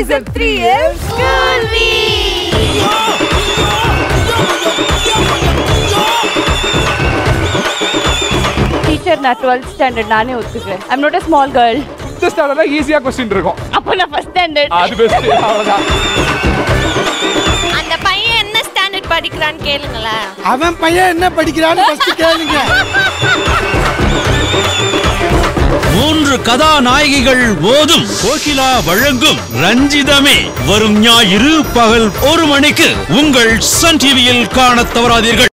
season three teacher நான் twelfth standard நானே ஒத்துக்கிறேன் I'm not a small girl fifth ஸ்டாண்டர்ட்ல ஈஸியா கொஸ்டின் இருக்கும் அப்போ நான் ஃபர்ஸ்ட் ஸ்டாண்டர்ட் அது பெஸ்ட் அவ்வளவுதான் அந்த பையன் என்ன ஸ்டாண்டர்ட் படிக்கிறான்னு கேளுங்களேன் அவன் பையன் என்ன படிக்கிறான்னு ஃபர்ஸ்ட் கேளுங்க மூன்று கதாநாயகிகள் ஓதும் கோகிலா வழங்கும் ரஞ்சிதமே வரும் ஞாயிறு பகல் ஒரு மணிக்கு உங்கள் சன் டிவியில் காணத் தவறாதீர்கள்